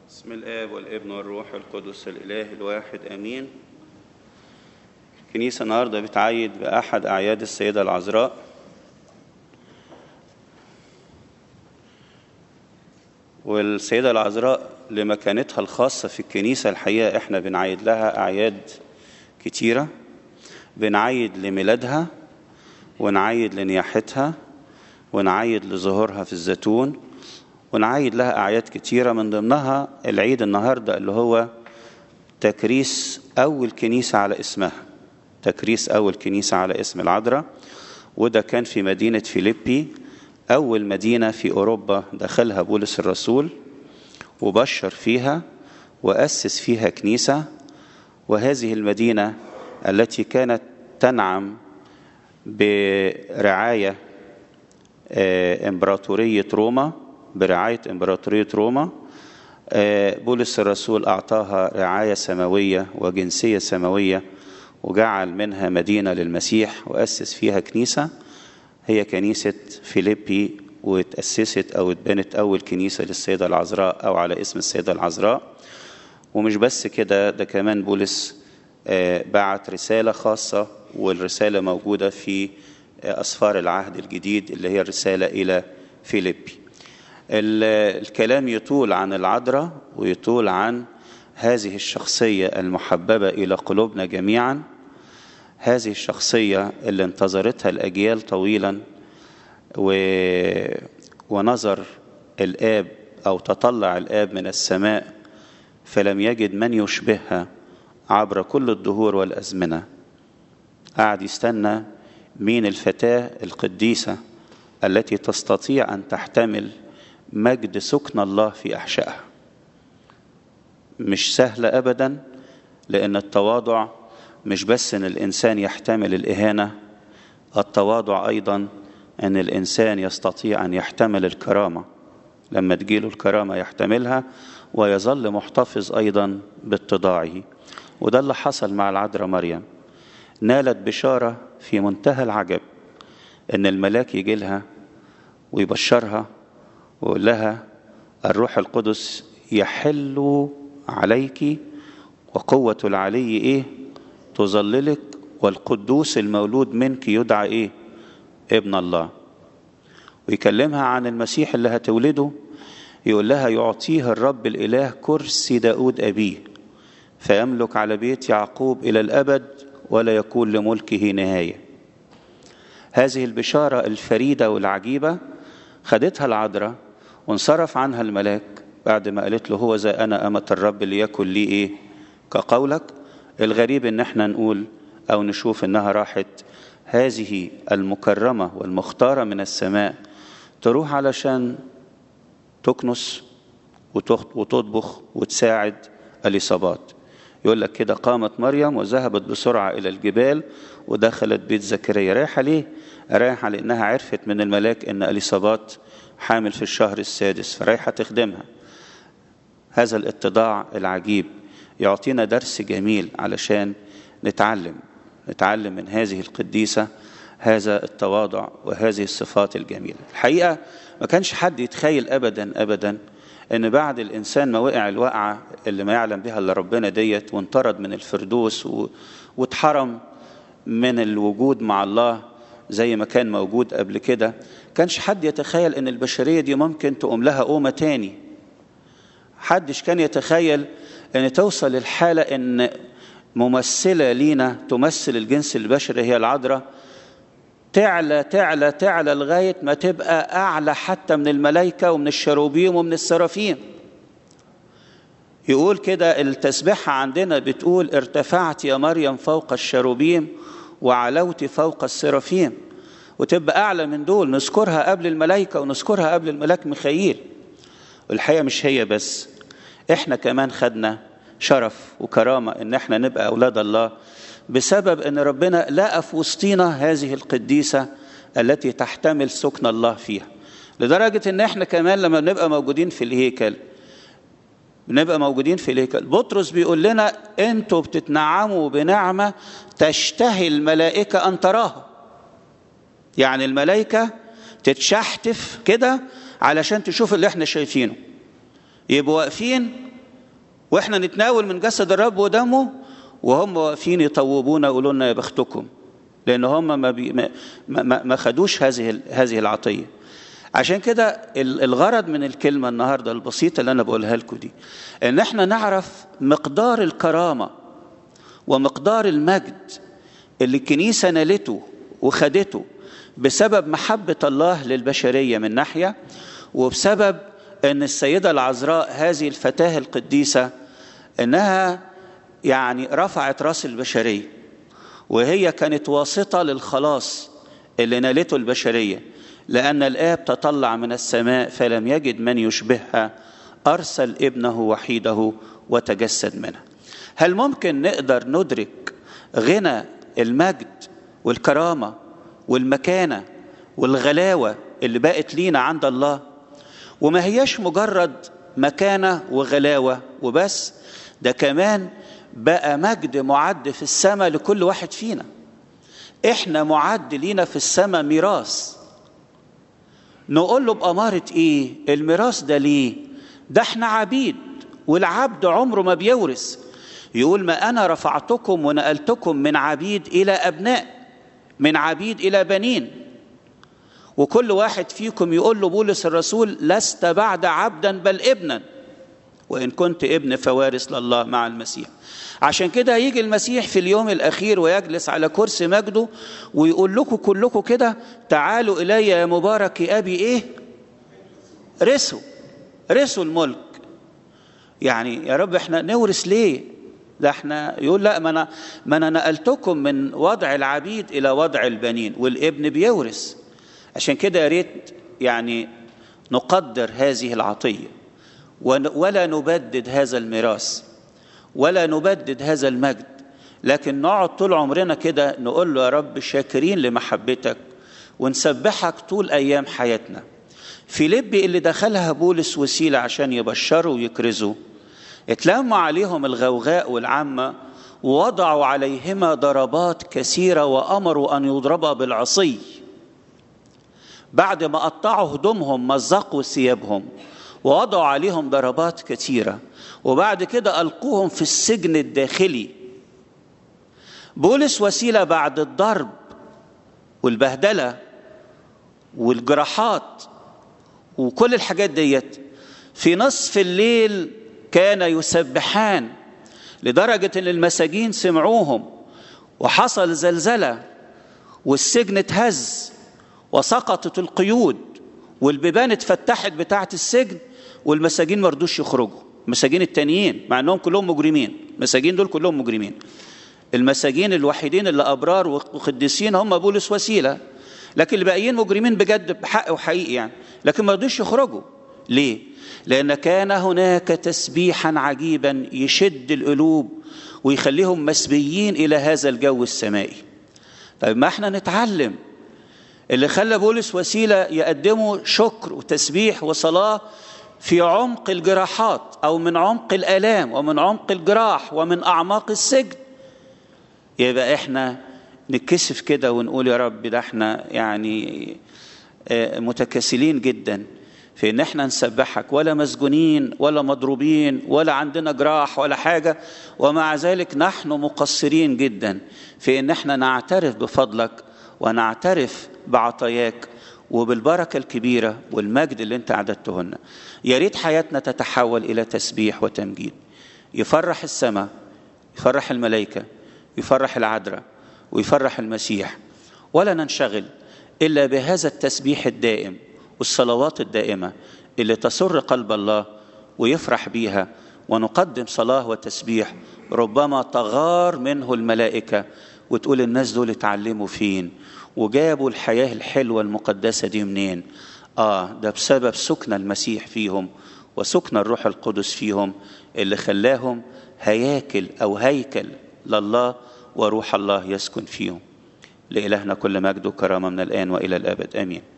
بسم الآب والابن والروح القدس الإله الواحد آمين الكنيسة النهاردة بتعيد بأحد أعياد السيدة العذراء والسيدة العذراء لمكانتها الخاصة في الكنيسة الحقيقة احنا بنعيد لها أعياد كتيرة بنعيد لميلادها ونعيد لنياحتها ونعيد لظهورها في الزيتون ونعيد لها أعياد كتيرة من ضمنها العيد النهاردة اللي هو تكريس أول كنيسة على اسمها تكريس أول كنيسة على اسم العذراء وده كان في مدينة فيليبي أول مدينة في أوروبا دخلها بولس الرسول وبشر فيها وأسس فيها كنيسة وهذه المدينة التي كانت تنعم برعاية إمبراطورية روما برعاية إمبراطورية روما بولس الرسول أعطاها رعاية سماوية وجنسية سماوية وجعل منها مدينة للمسيح وأسس فيها كنيسة هي كنيسة فيليبي وتأسست أو اتبنت أول كنيسة للسيدة العذراء أو على اسم السيدة العذراء ومش بس كده ده كمان بولس بعت رسالة خاصة والرسالة موجودة في أسفار العهد الجديد اللي هي الرسالة إلى فيليبي الكلام يطول عن العذراء ويطول عن هذه الشخصية المحببة إلى قلوبنا جميعا هذه الشخصية اللي انتظرتها الأجيال طويلا و... ونظر الآب أو تطلع الآب من السماء فلم يجد من يشبهها عبر كل الدهور والأزمنة قعد يستنى مين الفتاة القديسة التي تستطيع أن تحتمل مجد سكن الله في أحشائها مش سهلة أبدا لأن التواضع مش بس أن الإنسان يحتمل الإهانة التواضع أيضا أن الإنسان يستطيع أن يحتمل الكرامة لما تجيله الكرامة يحتملها ويظل محتفظ أيضا باتضاعه وده اللي حصل مع العذراء مريم نالت بشارة في منتهى العجب أن الملاك يجي لها ويبشرها ويقول لها الروح القدس يحل عليك وقوة العلي إيه تظللك والقدوس المولود منك يدعى إيه ابن الله ويكلمها عن المسيح اللي هتولده يقول لها يعطيه الرب الإله كرسي داود أبيه فيملك على بيت يعقوب إلى الأبد ولا يكون لملكه نهاية هذه البشارة الفريدة والعجيبة خدتها العذراء وانصرف عنها الملاك بعد ما قالت له هو زي أنا أمة الرب ليكن لي إيه كقولك الغريب إن احنا نقول أو نشوف إنها راحت هذه المكرمة والمختارة من السماء تروح علشان تكنس وتطبخ وتساعد اليصابات يقول لك كده قامت مريم وذهبت بسرعة إلى الجبال ودخلت بيت زكريا رايحة ليه؟ رايحة لأنها عرفت من الملاك إن اليصابات حامل في الشهر السادس فرايحة تخدمها هذا الاتضاع العجيب يعطينا درس جميل علشان نتعلم نتعلم من هذه القديسة هذا التواضع وهذه الصفات الجميلة الحقيقة ما كانش حد يتخيل أبدا أبدا ان بعد الانسان ما وقع الوقعه اللي ما يعلم بها الا ربنا ديت وانطرد من الفردوس و... واتحرم من الوجود مع الله زي ما كان موجود قبل كده كانش حد يتخيل ان البشريه دي ممكن تقوم لها قومه تاني حدش كان يتخيل ان توصل الحاله ان ممثله لينا تمثل الجنس البشري هي العذراء تعلى تعلى تعلى لغاية ما تبقى أعلى حتى من الملائكة ومن الشروبيم ومن السرافيم يقول كده التسبيحة عندنا بتقول ارتفعت يا مريم فوق الشروبيم وعلوت فوق السرافيم وتبقى أعلى من دول نذكرها قبل الملائكة ونذكرها قبل الملاك ميخائيل والحقيقة مش هي بس احنا كمان خدنا شرف وكرامة ان احنا نبقى أولاد الله بسبب ان ربنا لقى في وسطينا هذه القديسه التي تحتمل سكن الله فيها لدرجه ان احنا كمان لما بنبقى موجودين في الهيكل بنبقى موجودين في الهيكل بطرس بيقول لنا انتوا بتتنعموا بنعمه تشتهي الملائكه ان تراها يعني الملائكه تتشحتف كده علشان تشوف اللي احنا شايفينه يبقوا واقفين واحنا نتناول من جسد الرب ودمه وهم واقفين يطوبونا يقولوا لنا يا بختكم لان هم ما, بي ما, ما, ما خدوش هذه هذه العطيه عشان كده الغرض من الكلمه النهارده البسيطه اللي انا بقولها لكم دي ان احنا نعرف مقدار الكرامه ومقدار المجد اللي الكنيسه نالته وخدته بسبب محبه الله للبشريه من ناحيه وبسبب ان السيده العذراء هذه الفتاه القديسه انها يعني رفعت راس البشريه وهي كانت واسطه للخلاص اللي نالته البشريه لان الاب تطلع من السماء فلم يجد من يشبهها ارسل ابنه وحيده وتجسد منها هل ممكن نقدر ندرك غنى المجد والكرامه والمكانه والغلاوه اللي بقت لينا عند الله وما هياش مجرد مكانه وغلاوه وبس ده كمان بقى مجد معد في السماء لكل واحد فينا احنا معد لينا في السماء ميراث نقول له بأمارة ايه الميراث ده ليه ده احنا عبيد والعبد عمره ما بيورث يقول ما انا رفعتكم ونقلتكم من عبيد الى ابناء من عبيد الى بنين وكل واحد فيكم يقول له بولس الرسول لست بعد عبدا بل ابنا وان كنت ابن فوارث لله مع المسيح عشان كده هيجي المسيح في اليوم الاخير ويجلس على كرسي مجده ويقول لكم كلكم كده تعالوا الي يا مبارك ابي ايه رثوا رثوا الملك يعني يا رب احنا نورث ليه ده احنا يقول لا ما انا ما انا نقلتكم من وضع العبيد الى وضع البنين والابن بيورث عشان كده يا ريت يعني نقدر هذه العطيه ولا نبدد هذا الميراث ولا نبدد هذا المجد لكن نقعد طول عمرنا كده نقول له يا رب شاكرين لمحبتك ونسبحك طول ايام حياتنا فيليبي اللي دخلها بولس وسيله عشان يبشروا ويكرزوا اتلموا عليهم الغوغاء والعامه ووضعوا عليهما ضربات كثيره وامروا ان يضربا بالعصي بعد ما قطعوا هدومهم مزقوا ثيابهم ووضعوا عليهم ضربات كثيره وبعد كده القوهم في السجن الداخلي بولس وسيله بعد الضرب والبهدله والجراحات وكل الحاجات ديت في نصف الليل كان يسبحان لدرجه ان المساجين سمعوهم وحصل زلزله والسجن اتهز وسقطت القيود والبيبان اتفتحت بتاعه السجن والمساجين ما رضوش يخرجوا المساجين التانيين مع انهم كلهم مجرمين المساجين دول كلهم مجرمين المساجين الوحيدين اللي ابرار وقديسين هم بولس وسيله لكن الباقيين مجرمين بجد بحق وحقيقي يعني لكن ما رضوش يخرجوا ليه لان كان هناك تسبيحا عجيبا يشد القلوب ويخليهم مسبيين الى هذا الجو السمائي طيب ما احنا نتعلم اللي خلى بولس وسيله يقدموا شكر وتسبيح وصلاه في عمق الجراحات او من عمق الالام ومن عمق الجراح ومن اعماق السجن يبقى احنا نتكسف كده ونقول يا رب ده احنا يعني متكاسلين جدا في ان احنا نسبحك ولا مسجونين ولا مضروبين ولا عندنا جراح ولا حاجه ومع ذلك نحن مقصرين جدا في ان احنا نعترف بفضلك ونعترف بعطاياك وبالبركه الكبيره والمجد اللي انت اعددته لنا يا ريت حياتنا تتحول الى تسبيح وتمجيد يفرح السماء يفرح الملائكه يفرح العذراء ويفرح المسيح ولا ننشغل الا بهذا التسبيح الدائم والصلوات الدائمه اللي تسر قلب الله ويفرح بيها ونقدم صلاه وتسبيح ربما تغار منه الملائكه وتقول الناس دول اتعلموا فين وجابوا الحياه الحلوه المقدسه دي منين اه ده بسبب سكن المسيح فيهم وسكن الروح القدس فيهم اللي خلاهم هياكل او هيكل لله وروح الله يسكن فيهم لإلهنا كل مجد وكرامة من الآن وإلى الأبد آمين